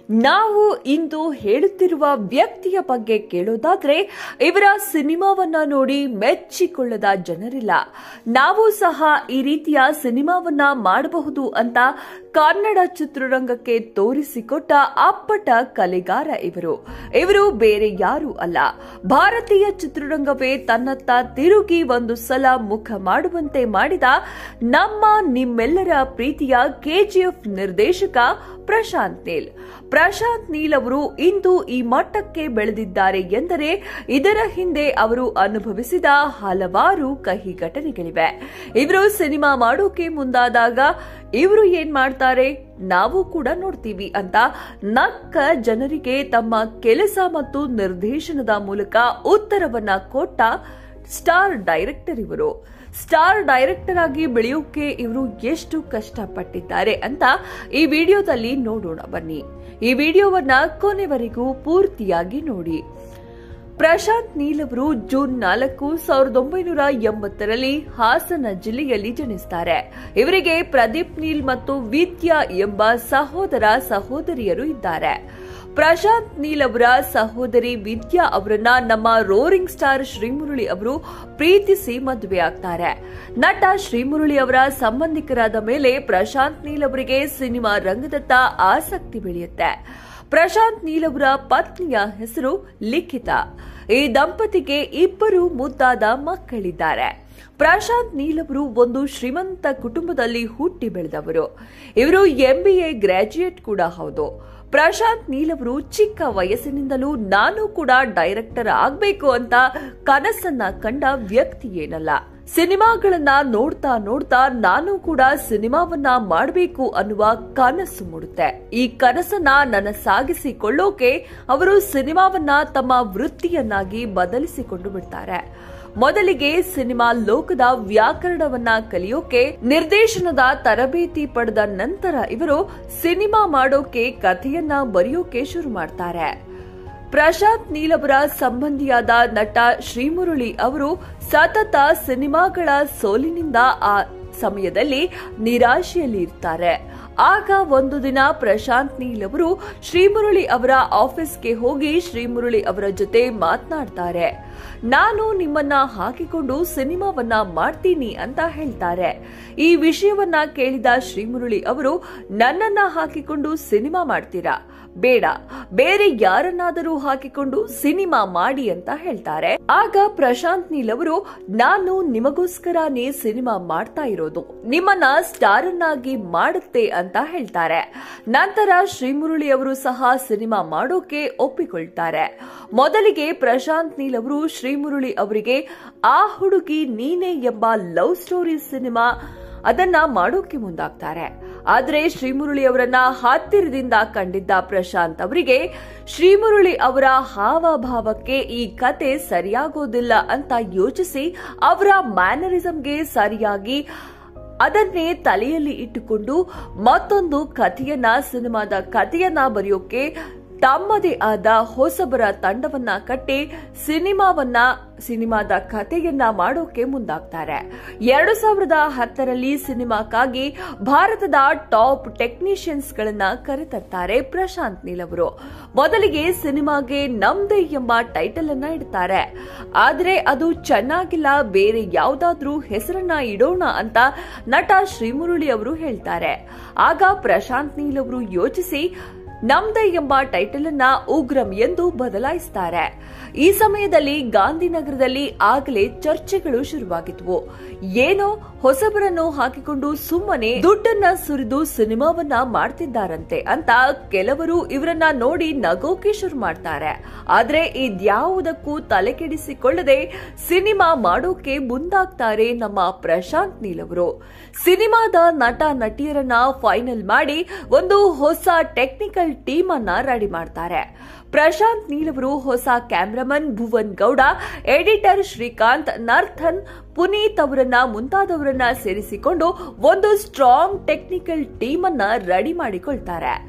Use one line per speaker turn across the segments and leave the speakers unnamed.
ನಾವು ಇಂದು ಹೇಳುತ್ತಿರುವ ವ್ಯಕ್ತಿಯ ಬಗ್ಗೆ ಕೇಳೋದಾದ್ರೆ ಇವರ ಸಿನಿಮಾವನ್ನ ನೋಡಿ ಮೆಚ್ಚಿಕೊಳ್ಳದ ಜನರಿಲ್ಲ ನಾವು ಸಹ ಈ ರೀತಿಯ ಸಿನಿಮಾವನ್ನ ಮಾಡಬಹುದು ಅಂತ ಕನ್ನಡ ಚಿತ್ರರಂಗಕ್ಕೆ ತೋರಿಸಿಕೊಟ್ಟ ಅಪ್ಪಟ ಕಲೆಗಾರ ಇವರು ಇವರು ಬೇರೆ ಯಾರೂ ಅಲ್ಲ ಭಾರತೀಯ ಚಿತ್ರರಂಗವೇ ತನ್ನತ್ತ ತಿರುಗಿ ಒಂದು ಸಲ ಮುಖ ಮಾಡುವಂತೆ ಮಾಡಿದ ನಮ್ಮ ನಿಮ್ಮೆಲ್ಲರ ಪ್ರೀತಿಯ ಕೆಜಿಎಫ್ ನಿರ್ದೇಶಕ ಪ್ರಶಾಂತ್ ನೀಲ್ ಪ್ರಶಾಂತ್ ನೀಲ್ ಅವರು ಇಂದು ಈ ಮಟ್ಟಕ್ಕೆ ಬೆಳೆದಿದ್ದಾರೆ ಎಂದರೆ ಇದರ ಹಿಂದೆ ಅವರು ಅನುಭವಿಸಿದ ಹಲವಾರು ಕಹಿ ಘಟನೆಗಳಿವೆ ಇವರು ಸಿನಿಮಾ ಮಾಡೋಕೆ ಮುಂದಾದಾಗ ಇವರು ಏನ್ ಮಾಡ್ತಾರೆ ನಾವು ಕೂಡ ನೋಡ್ತೀವಿ ಅಂತ ನಕ್ಕ ಜನರಿಗೆ ತಮ್ಮ ಕೆಲಸ ಮತ್ತು ನಿರ್ದೇಶನದ ಮೂಲಕ ಉತ್ತರವನ್ನ ಕೊಟ್ಟ ಸ್ಟಾರ್ ಡೈರೆಕ್ಟರ್ ಇವರು ಸ್ಟಾರ್ ಡೈರೆಕ್ಟರ್ ಆಗಿ ಬೆಳೆಯೋಕೆ ಇವರು ಎಷ್ಟು ಕಷ್ಟಪಟ್ಟಿದ್ದಾರೆ ಅಂತ ಈ ವಿಡಿಯೋದಲ್ಲಿ ನೋಡೋಣ ಬನ್ನಿ ಈ ವಿಡಿಯೋವನ್ನ ಕೊನೆವರೆಗೂ ಪೂರ್ತಿಯಾಗಿ ನೋಡಿ ಪ್ರಶಾಂತ್ ನೀಲ್ ಅವರು ಜೂನ್ ನಾಲ್ಕು ಸಾವಿರದ ಒಂಬೈನೂರ ಎಂಬತ್ತರಲ್ಲಿ ಹಾಸನ ಜಿಲ್ಲೆಯಲ್ಲಿ ಜನಿಸ್ತಾರೆ ಇವರಿಗೆ ಪ್ರದೀಪ್ ನೀಲ್ ಮತ್ತು ವಿದ್ಯಾ ಎಂಬ ಸಹೋದರ ಸಹೋದರಿಯರು ಇದ್ದಾರೆ ಪ್ರಶಾಂತ್ ನೀಲ್ ಅವರ ಸಹೋದರಿ ವಿದ್ಯಾ ಅವರನ್ನ ನಮ್ಮ ರೋರಿಂಗ್ ಸ್ಟಾರ್ ಶ್ರೀಮುರಳಿ ಅವರು ಪ್ರೀತಿಸಿ ಮದುವೆ ಆಗ್ತಾರೆ ನಟ ಶ್ರೀಮುರಳಿ ಅವರ ಸಂಬಂಧಿಕರಾದ ಮೇಲೆ ಪ್ರಶಾಂತ್ ನೀಲ್ ಅವರಿಗೆ ಸಿನಿಮಾ ರಂಗದತ್ತ ಆಸಕ್ತಿ ಬೆಳೆಯುತ್ತೆ ಪ್ರಶಾಂತ್ ನೀಲ್ ಅವರ ಪತ್ನಿಯ ಹೆಸರು ಲಿಖಿತ ಈ ದಂಪತಿಗೆ ಇಬ್ಬರು ಮುದ್ದಾದ ಮಕ್ಕಳಿದ್ದಾರೆ ಪ್ರಶಾಂತ್ ನೀಲ್ ಅವರು ಒಂದು ಶ್ರೀಮಂತ ಕುಟುಂಬದಲ್ಲಿ ಹುಟ್ಟಿ ಬೆಳೆದವರು ಇವರು ಎಂಬಿಎ ಗ್ರಾಜ್ಯುಯೇಟ್ ಕೂಡ ಹೌದು ಪ್ರಶಾಂತ್ ನೀಲ್ ಅವರು ಚಿಕ್ಕ ವಯಸ್ಸಿನಿಂದಲೂ ನಾನು ಕೂಡ ಡೈರೆಕ್ಟರ್ ಆಗ್ಬೇಕು ಅಂತ ಕನಸನ್ನ ಕಂಡ ವ್ಯಕ್ತಿ ಏನಲ್ಲ ಸಿನಿಮಾಗಳನ್ನ ನೋಡ್ತಾ ನೋಡ್ತಾ ನಾನು ಕೂಡ ಸಿನಿಮಾವನ್ನ ಮಾಡಬೇಕು ಅನ್ನುವ ಕನಸು ಮೂಡುತ್ತೆ ಈ ಕನಸನ್ನ ನನಸಾಗಿಸಿಕೊಳ್ಳೋಕೆ ಅವರು ಸಿನಿಮಾವನ್ನ ತಮ್ಮ ವೃತ್ತಿಯನ್ನಾಗಿ ಬದಲಿಸಿಕೊಂಡು ಬಿಡ್ತಾರೆ ಮೊದಲಿಗೆ ಸಿನಿಮಾ ಲೋಕದ ವ್ಯಾಕರಣವನ್ನ ಕಲಿಯೋಕೆ ನಿರ್ದೇಶನದ ತರಬೇತಿ ಪಡೆದ ನಂತರ ಇವರು ಸಿನಿಮಾ ಮಾಡೋಕೆ ಕಥೆಯನ್ನ ಬರೆಯೋಕೆ ಶುರು ಮಾಡ್ತಾರೆ ಪ್ರಶಾಂತ್ ನೀಲ್ ಅವರ ಸಂಬಂಧಿಯಾದ ನಟ ಶ್ರೀಮುರಳಿ ಅವರು ಸತತ ಸಿನಿಮಾಗಳ ಸೋಲಿನಿಂದ ಆ ಸಮಯದಲ್ಲಿ ನಿರಾಶೆಯಲ್ಲಿ ಇರ್ತಾರೆ ಆಗ ಒಂದು ದಿನ ಪ್ರಶಾಂತ್ ನೀಲ್ ಅವರು ಶ್ರೀಮುರಳಿ ಅವರ ಆಫೀಸ್ಗೆ ಹೋಗಿ ಶ್ರೀಮುರಳಿ ಅವರ ಜೊತೆ ಮಾತನಾಡ್ತಾರೆ ನಾನು ನಿಮ್ಮನ್ನ ಹಾಕಿಕೊಂಡು ಸಿನಿಮಾವನ್ನ ಮಾಡ್ತೀನಿ ಅಂತ ಹೇಳ್ತಾರೆ ಈ ವಿಷಯವನ್ನ ಕೇಳಿದ ಶ್ರೀಮುರಳಿ ಅವರು ನನ್ನನ್ನ ಹಾಕಿಕೊಂಡು ಸಿನಿಮಾ ಮಾಡ್ತೀರಾ ಬೇಡ ಬೇರೆ ಯಾರನ್ನಾದರೂ ಹಾಕಿಕೊಂಡು ಸಿನಿಮಾ ಮಾಡಿ ಅಂತ ಹೇಳ್ತಾರೆ ಆಗ ಪ್ರಶಾಂತ್ ನೀಲ್ ಅವರು ನಾನು ನಿಮಗೋಸ್ಕರನೇ ಸಿನಿಮಾ ಮಾಡ್ತಾ ಇರೋದು ನಿಮ್ಮನ್ನ ಸ್ಟಾರ್ ಅನ್ನಾಗಿ ಮಾಡುತ್ತೆ ಅಂತ ಹೇಳ್ತಾರೆ ನಂತರ ಶ್ರೀಮುರಳಿ ಅವರು ಸಹ ಸಿನಿಮಾ ಮಾಡೋಕೆ ಒಪ್ಪಿಕೊಳ್ತಾರೆ ಮೊದಲಿಗೆ ಪ್ರಶಾಂತ್ ನೀಲ್ ಅವರು ಶ್ರೀಮುರಳಿ ಅವರಿಗೆ ಆ ಹುಡುಗಿ ನೀನೆ ಎಂಬ ಲವ್ ಸ್ಟೋರಿ ಸಿನಿಮಾ ಅದನ್ನ ಮಾಡೋಕೆ ಮುಂದಾಗ್ತಾರೆ ಆದ್ರೆ ಶ್ರೀಮುರಳಿ ಅವರನ್ನ ಹತ್ತಿರದಿಂದ ಕಂಡಿದ್ದ ಪ್ರಶಾಂತ್ ಅವರಿಗೆ ಶ್ರೀಮುರಳಿ ಅವರ ಹಾವಭಾವಕ್ಕೆ ಈ ಕತೆ ಸರಿಯಾಗೋದಿಲ್ಲ ಅಂತ ಯೋಚಿಸಿ ಅವರ ಮ್ಯಾನರಿಸಂಗೆ ಸರಿಯಾಗಿ ಅದನ್ನೇ ತಲೆಯಲ್ಲಿ ಇಟ್ಟುಕೊಂಡು ಮತ್ತೊಂದು ಕಥೆಯನ್ನ ಸಿನಿಮಾದ ಕಥೆಯನ್ನ ಬರೆಯೋಕೆ ತಮ್ಮದೇ ಆದ ಹೊಸಬರ ತಂಡವನ್ನ ಕಟ್ಟಿ ಸಿನಿಮಾವನ್ನ ಸಿನಿಮಾದ ಕಥೆಯನ್ನ ಮಾಡೋಕೆ ಮುಂದಾಗ್ತಾರೆ ಎರಡು ಸಾವಿರದ ಹತ್ತರಲ್ಲಿ ಸಿನಿಮಾಕ್ಕಾಗಿ ಭಾರತದ ಟಾಪ್ ಟೆಕ್ನಿಷಿಯನ್ಸ್ ಗಳನ್ನ ಕರೆತರ್ತಾರೆ ಪ್ರಶಾಂತ್ ನೀಲ್ ಅವರು ಮೊದಲಿಗೆ ಸಿನಿಮಾಗೆ ನಮ್ದೇ ಎಂಬ ಟೈಟಲ್ ಅನ್ನ ಇಡ್ತಾರೆ ಆದ್ರೆ ಅದು ಚೆನ್ನಾಗಿಲ್ಲ ಬೇರೆ ಯಾವ್ದಾದ್ರೂ ಹೆಸರನ್ನ ಇಡೋಣ ಅಂತ ನಟ ಶ್ರೀಮುರಳಿ ಅವರು ಹೇಳ್ತಾರೆ ಆಗ ಪ್ರಶಾಂತ್ ನೀಲ್ ಅವರು ಯೋಚಿಸಿ ನಮ್ದೇ ಎಂಬ ಟೈಟಲ್ ಅನ್ನ ಉಗ್ರಂ ಎಂದು ಬದಲಾಯಿಸುತ್ತಾರೆ ಈ ಸಮಯದಲ್ಲಿ ಗಾಂಧಿನಗರದಲ್ಲಿ ಆಗಲೇ ಚರ್ಚೆಗಳು ಶುರುವಾಗಿದ್ವು ಏನೋ ಹೊಸಬರನ್ನು ಹಾಕಿಕೊಂಡು ಸುಮ್ಮನೆ ದುಡ್ಡನ್ನ ಸುರಿದು ಸಿನಿಮಾವನ್ನ ಮಾಡ್ತಿದ್ದಾರಂತೆ ಅಂತ ಕೆಲವರು ಇವರನ್ನ ನೋಡಿ ನಗೋಕೆ ಶುರು ಮಾಡ್ತಾರೆ ಆದ್ರೆ ಇದ್ಯಾವುದಕ್ಕೂ ತಲೆ ಕೆಡಿಸಿಕೊಳ್ಳದೆ ಸಿನಿಮಾ ಮಾಡೋಕೆ ಮುಂದಾಗ್ತಾರೆ ನಮ್ಮ ಪ್ರಶಾಂತ್ ನೀಲ್ ಅವರು ಸಿನಿಮಾದ ನಟ ನಟಿಯರನ್ನ ಫೈನಲ್ ಮಾಡಿ ಒಂದು ಹೊಸ ಟೆಕ್ನಿಕಲ್ ಟೀಮ್ ಅನ್ನ ರೆಡಿ ಮಾಡ್ತಾರೆ ಪ್ರಶಾಂತ್ ನೀಲ್ ಅವರು ಹೊಸ ಕ್ಯಾಮ್ರಾಮನ್ ಭುವನ್ ಗೌಡ ಎಡಿಟರ್ ಶ್ರೀಕಾಂತ್ ನರ್ಥನ್ ಪುನೀತ್ ಅವರನ್ನ ಮುಂತಾದವರನ್ನ ಸೇರಿಸಿಕೊಂಡು ಒಂದು ಸ್ಟ್ರಾಂಗ್ ಟೆಕ್ನಿಕಲ್ ಟೀಮ್ ಅನ್ನ ರೆಡಿ ಮಾಡಿಕೊಳ್ತಾರೆ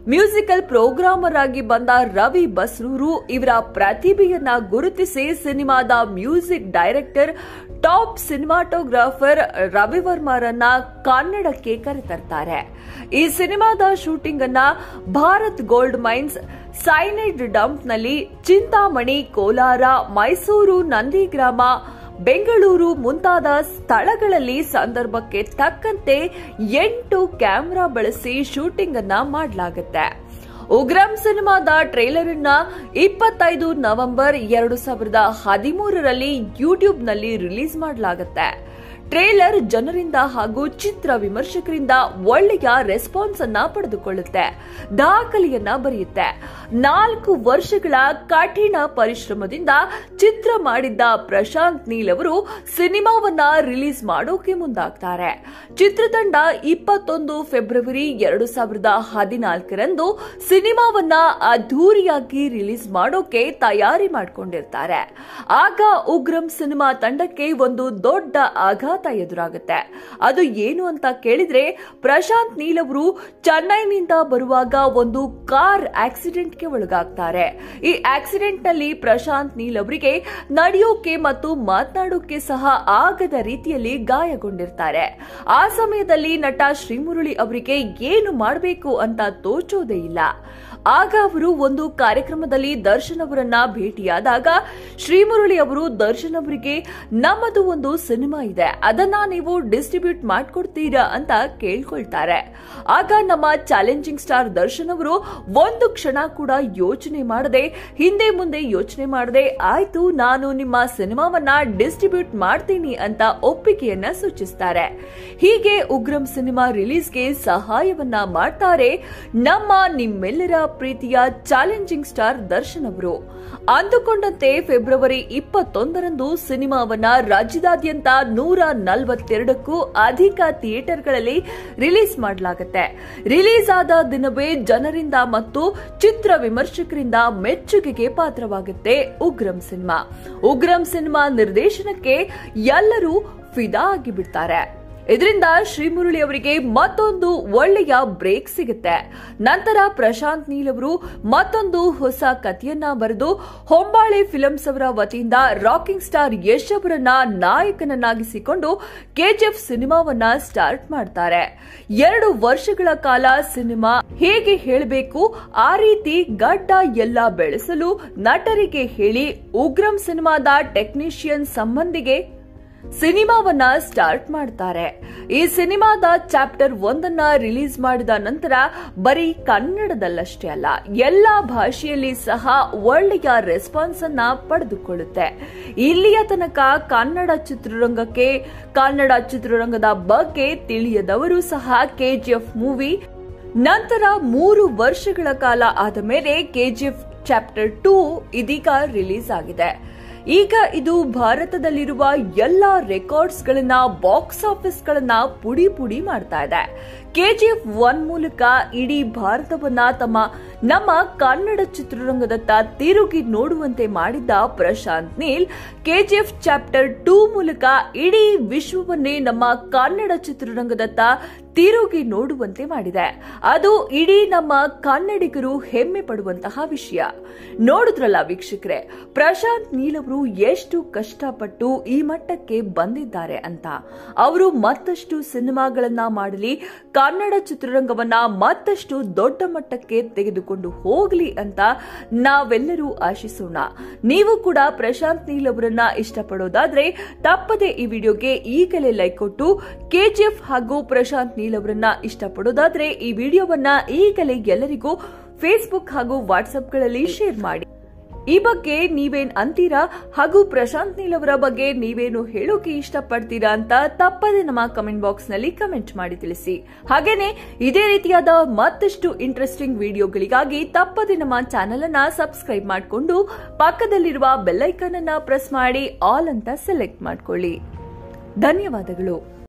ಮ್ಯೂಸಿಕಲ್ ಪ್ರೋಗ್ರಾಮರ್ ಆಗಿ ಬಂದ ರವಿ ಬಸ್ರೂರು ಇವರ ಪ್ರತಿಭೆಯನ್ನ ಗುರುತಿಸಿ ಸಿನಿಮಾದ music director top cinematographer Ravi ವರ್ಮರನ್ನ ಕನ್ನಡಕ್ಕೆ ಕರೆತರ್ತಾರೆ ಈ ಸಿನಿಮಾದ ಶೂಟಿಂಗ್ ಅನ್ನ ಭಾರತ್ ಗೋಲ್ಡ್ ಮೈನ್ಸ್ ಸೈನೈಡ್ ಡಂಪ್ನಲ್ಲಿ ಚಿಂತಾಮಣಿ ಕೋಲಾರ ಮೈಸೂರು ನಂದಿಗ್ರಾಮ ಬೆಂಗಳೂರು ಮುಂತಾದ ಸ್ಥಳಗಳಲ್ಲಿ ಸಂದರ್ಭಕ್ಕೆ ತಕ್ಕಂತೆ ಎಂಟು ಕ್ಯಾಮೆರಾ ಬಳಸಿ ಶೂಟಿಂಗ್ ಅನ್ನ ಮಾಡಲಾಗುತ್ತೆ ಉಗ್ರಂ ಸಿನಿಮಾದ ಟ್ರೇಲರ್ ಅನ್ನ ಇಪ್ಪತ್ತೈದು ನವೆಂಬರ್ ಎರಡು ಸಾವಿರದ ಹದಿಮೂರರಲ್ಲಿ ಯೂಟ್ಯೂಬ್ನಲ್ಲಿ ರಿಲೀಸ್ ಮಾಡಲಾಗುತ್ತೆ ಟ್ರೇಲರ್ ಜನರಿಂದ ಹಾಗೂ ಚಿತ್ರ ವಿಮರ್ಶಕರಿಂದ ಒಳ್ಳೆಯ ರೆಸ್ಪಾನ್ಸ್ ಅನ್ನ ಪಡೆದುಕೊಳ್ಳುತ್ತೆ ದಾಖಲೆಯನ್ನ ಬರೆಯುತ್ತೆ ನಾಲ್ಕು ವರ್ಷಗಳ ಕಠಿಣ ಪರಿಶ್ರಮದಿಂದ ಚಿತ್ರ ಮಾಡಿದ್ದ ಪ್ರಶಾಂತ್ ನೀಲ್ ಅವರು ಸಿನಿಮಾವನ್ನ ರಿಲೀಸ್ ಮಾಡೋಕೆ ಮುಂದಾಗ್ತಾರೆ ಚಿತ್ರತಂಡ ಇಪ್ಪತ್ತೊಂದು ಫೆಬ್ರವರಿ ಎರಡು ಸಾವಿರದ ಹದಿನಾಲ್ಕರಂದು ಸಿನಿಮಾವನ್ನ ಅದ್ಧೂರಿಯಾಗಿ ರಿಲೀಸ್ ಮಾಡೋಕೆ ತಯಾರಿ ಮಾಡಿಕೊಂಡಿರ್ತಾರೆ ಆಗ ಉಗ್ರಂ ಸಿನಿಮಾ ತಂಡಕ್ಕೆ ಒಂದು ದೊಡ್ಡ ಆಘಾತ ಎದುರಾಗುತ್ತೆ ಅದು ಏನು ಅಂತ ಕೇಳಿದ್ರೆ ಪ್ರಶಾಂತ್ ನೀಲ್ ಅವರು ಚೆನ್ನೈನಿಂದ ಬರುವಾಗ ಒಂದು ಕಾರ್ ಆಕ್ಸಿಡೆಂಟ್ಗೆ ಒಳಗಾಗ್ತಾರೆ ಈ ಆಕ್ಸಿಡೆಂಟ್ ನಲ್ಲಿ ಪ್ರಶಾಂತ್ ನೀಲ್ ಅವರಿಗೆ ನಡೆಯೋಕೆ ಮತ್ತು ಮಾತನಾಡೋಕೆ ಸಹ ಆಗದ ರೀತಿಯಲ್ಲಿ ಗಾಯಗೊಂಡಿರ್ತಾರೆ ಆ ಸಮಯದಲ್ಲಿ ನಟ ಶ್ರೀಮುರಳಿ ಅವರಿಗೆ ಏನು ಮಾಡಬೇಕು ಅಂತ ತೋಚೋದೇ ಇಲ್ಲ ಆಗ ಅವರು ಒಂದು ಕಾರ್ಯಕ್ರಮದಲ್ಲಿ ದರ್ಶನ್ ಅವರನ್ನ ಭೇಟಿಯಾದಾಗ ಶ್ರೀಮುರಳಿ ಅವರು ದರ್ಶನ್ ಅವರಿಗೆ ನಮ್ಮದು ಒಂದು ಸಿನಿಮಾ ಇದೆ ಅದನ್ನ ನೀವು ಡಿಸ್ಟ್ರಿಬ್ಯೂಟ್ ಮಾಡ್ಕೊಡ್ತೀರಾ ಅಂತ ಕೇಳ್ಕೊಳ್ತಾರೆ ಆಗ ನಮ್ಮ ಚಾಲೆಂಜಿಂಗ್ ಸ್ಟಾರ್ ದರ್ಶನ್ ಅವರು ಒಂದು ಕ್ಷಣ ಕೂಡ ಯೋಚನೆ ಮಾಡದೆ ಹಿಂದೆ ಮುಂದೆ ಯೋಚನೆ ಮಾಡದೆ ಆಯ್ತು ನಾನು ನಿಮ್ಮ ಸಿನಿಮಾವನ್ನ ಡಿಸ್ಟ್ರಿಬ್ಯೂಟ್ ಮಾಡ್ತೀನಿ ಅಂತ ಒಪ್ಪಿಗೆಯನ್ನ ಸೂಚಿಸ್ತಾರೆ ಹೀಗೆ ಉಗ್ರಂ ಸಿನಿಮಾ ರಿಲೀಸ್ಗೆ ಸಹಾಯವನ್ನ ಮಾಡ್ತಾರೆ ನಮ್ಮ ನಿಮ್ಮೆಲ್ಲರ ಪ್ರೀತಿಯ ಚಾಲೆಂಜಿಂಗ್ ಸ್ಟಾರ್ ದರ್ಶನ್ ಅವರು ಅಂದುಕೊಂಡಂತೆ ಫೆಬ್ರವರಿ ಇಪ್ಪತ್ತೊಂದರಂದು ಸಿನಿಮಾವನ್ನ ರಾಜ್ಯದಾದ್ಯಂತ ನೂರ ನಲವತ್ತೆರಡಕ್ಕೂ ಅಧಿಕ ಥಿಯೇಟರ್ಗಳಲ್ಲಿ ರಿಲೀಸ್ ಮಾಡಲಾಗುತ್ತೆ ರಿಲೀಸ್ ಆದ ದಿನವೇ ಜನರಿಂದ ಮತ್ತು ಚಿತ್ರ ವಿಮರ್ಶಕರಿಂದ ಮೆಚ್ಚುಗೆಗೆ ಪಾತ್ರವಾಗುತ್ತೆ ಉಗ್ರಂ ಸಿನಿಮಾ ಉಗ್ರಂ ಸಿನಿಮಾ ನಿರ್ದೇಶನಕ್ಕೆ ಎಲ್ಲರೂ ಫಿದಾ ಆಗಿಬಿಡ್ತಾರೆ ಇದರಿಂದ ಶ್ರೀಮುರಳಿ ಅವರಿಗೆ ಮತ್ತೊಂದು ಒಳ್ಳೆಯ ಬ್ರೇಕ್ ಸಿಗುತ್ತೆ ನಂತರ ಪ್ರಶಾಂತ್ ನೀಲ್ ಅವರು ಮತ್ತೊಂದು ಹೊಸ ಕಥೆಯನ್ನ ಬರೆದು ಹೊಂಬಾಳೆ ಫಿಲಮ್ಸ್ ಅವರ ವತಿಯಿಂದ ರಾಕಿಂಗ್ ಸ್ಟಾರ್ ಯಶ್ ಅವರನ್ನ ನಾಯಕನನ್ನಾಗಿಸಿಕೊಂಡು ಕೆಜಿಎಫ್ ಸಿನಿಮಾವನ್ನ ಸ್ಟಾರ್ಟ್ ಮಾಡ್ತಾರೆ ಎರಡು ವರ್ಷಗಳ ಕಾಲ ಸಿನಿಮಾ ಹೇಗೆ ಹೇಳಬೇಕು ಆ ರೀತಿ ಗಡ್ಡ ಎಲ್ಲ ಬೆಳೆಸಲು ನಟರಿಗೆ ಹೇಳಿ ಉಗ್ರಂ ಸಿನಿಮಾದ ಟೆಕ್ನಿಷಿಯನ್ ಸಂಬಂಧಿಗೆ ಸಿನಿಮಾವನ್ನ ಸ್ಟಾರ್ಟ್ ಮಾಡ್ತಾರೆ ಈ ಸಿನಿಮಾದ ಚಾಪ್ಟರ್ ಒಂದನ್ನ ರಿಲೀಸ್ ಮಾಡಿದ ನಂತರ ಬರೀ ಕನ್ನಡದಲ್ಲಷ್ಟೇ ಅಲ್ಲ ಎಲ್ಲಾ ಭಾಷೆಯಲ್ಲಿ ಸಹ ಒಳ್ಳೆಯ ರೆಸ್ಪಾನ್ಸ್ ಅನ್ನ ಪಡೆದುಕೊಳ್ಳುತ್ತೆ ಇಲ್ಲಿಯ ತನಕ ಕನ್ನಡ ಚಿತ್ರರಂಗಕ್ಕೆ ಕನ್ನಡ ಚಿತ್ರರಂಗದ ಬಗ್ಗೆ ತಿಳಿಯದವರು ಸಹ ಕೆಜಿಎಫ್ ಮೂವಿ ನಂತರ ಮೂರು ವರ್ಷಗಳ ಕಾಲ ಆದ ಮೇಲೆ ಕೆಜಿಎಫ್ ಚಾಪ್ಟರ್ ಟೂ ಇದೀಗ ರಿಲೀಸ್ ಆಗಿದೆ ಈಗ ಇದು ಭಾರತದಲ್ಲಿರುವ ಎಲ್ಲಾ ರೆಕಾರ್ಡ್ಸ್ ಗಳನ್ನ ಬಾಕ್ಸ್ ಆಫೀಸ್ ಗಳನ್ನ ಪುಡಿ ಪುಡಿ ಮಾಡ್ತಾ ಇದೆ ಕೆಜಿಎಫ್ ಒನ್ ಮೂಲಕ ಇಡೀ ಭಾರತವನ್ನ ತಮ್ಮ ನಮ್ಮ ಕನ್ನಡ ಚಿತ್ರರಂಗದತ್ತ ತಿರುಗಿ ನೋಡುವಂತೆ ಮಾಡಿದ್ದ Prashanth Neel KGF chapter two ಮೂಲಕ ಇಡೀ ವಿಶ್ವವನ್ನೇ ನಮ್ಮ ಕನ್ನಡ ಚಿತ್ರರಂಗದತ್ತ ತಿರುಗಿ ನೋಡುವಂತೆ ಮಾಡಿದೆ ಅದು ಇಡೀ ನಮ್ಮ ಕನ್ನಡಿಗರು ಹೆಮ್ಮೆ ಪಡುವಂತಹ ವಿಷಯ ನೋಡಿದ್ರಲ್ಲ ವೀಕ್ಷಕರೇ ಪ್ರಶಾಂತ್ ನೀಲ್ ಅವರು ಎಷ್ಟು ಕಷ್ಟಪಟ್ಟು ಈ ಮಟ್ಟಕ್ಕೆ ಬಂದಿದ್ದಾರೆ ಅಂತ ಅವರು ಮತ್ತಷ್ಟು ಸಿನಿಮಾಗಳನ್ನ ಮಾಡಲಿ ಕನ್ನಡ ಚಿತ್ರರಂಗವನ್ನ ಮತ್ತಷ್ಟು ದೊಡ್ಡ ಮಟ್ಟಕ್ಕೆ ತೆಗೆದುಕೊಂಡು ಹೋಗಲಿ ಅಂತ ನಾವೆಲ್ಲರೂ ಆಶಿಸೋಣ ನೀವು ಕೂಡ ಪ್ರಶಾಂತ್ ನೀಲ್ ಅವರನ್ನ ಇಷ್ಟಪಡೋದಾದ್ರೆ ತಪ್ಪದೆ ಈ ವಿಡಿಯೋಗೆ ಈಗಲೇ ಲೈಕ್ ಕೊಟ್ಟು ಕೆಜಿಎಫ್ ಹಾಗೂ ಪ್ರಶಾಂತ್ ನೀಲ್ ಅವರನ್ನ ಇಷ್ಟಪಡೋದಾದ್ರೆ ಈ ವಿಡಿಯೋವನ್ನ ಈಗಲೇ ಎಲ್ಲರಿಗೂ ಫೇಸ್ಬುಕ್ ಹಾಗೂ ವಾಟ್ಸ್ಆಪ್ಗಳಲ್ಲಿ ಶೇರ್ ಮಾಡಿ ಈ ಬಗ್ಗೆ ನೀವೇನ್ ಅಂತೀರಾ ಹಾಗೂ ಪ್ರಶಾಂತ್ ನೀಲ್ ಅವರ ಬಗ್ಗೆ ನೀವೇನು ಹೇಳೋಕೆ ಇಷ್ಟಪಡ್ತೀರಾ ಅಂತ ತಪ್ಪದೆ ನಮ್ಮ ಕಮೆಂಟ್ ಬಾಕ್ಸ್ ನಲ್ಲಿ ಕಮೆಂಟ್ ಮಾಡಿ ತಿಳಿಸಿ ಹಾಗೇನೆ ಇದೇ ರೀತಿಯಾದ ಮತ್ತಷ್ಟು ಇಂಟ್ರೆಸ್ಟಿಂಗ್ ವಿಡಿಯೋಗಳಿಗಾಗಿ ತಪ್ಪದೆ ನಮ್ಮ ಚಾನೆಲ್ ಅನ್ನ ಸಬ್ಸ್ಕ್ರೈಬ್ ಮಾಡಿಕೊಂಡು ಪಕ್ಕದಲ್ಲಿರುವ ಬೆಲ್ಲೈಕನ್ ಅನ್ನ ಪ್ರೆಸ್ ಮಾಡಿ ಆಲ್ ಅಂತ ಸೆಲೆಕ್ಟ್ ಮಾಡ್ಕೊಳ್ಳಿ ಧನ್ಯವಾದಗಳು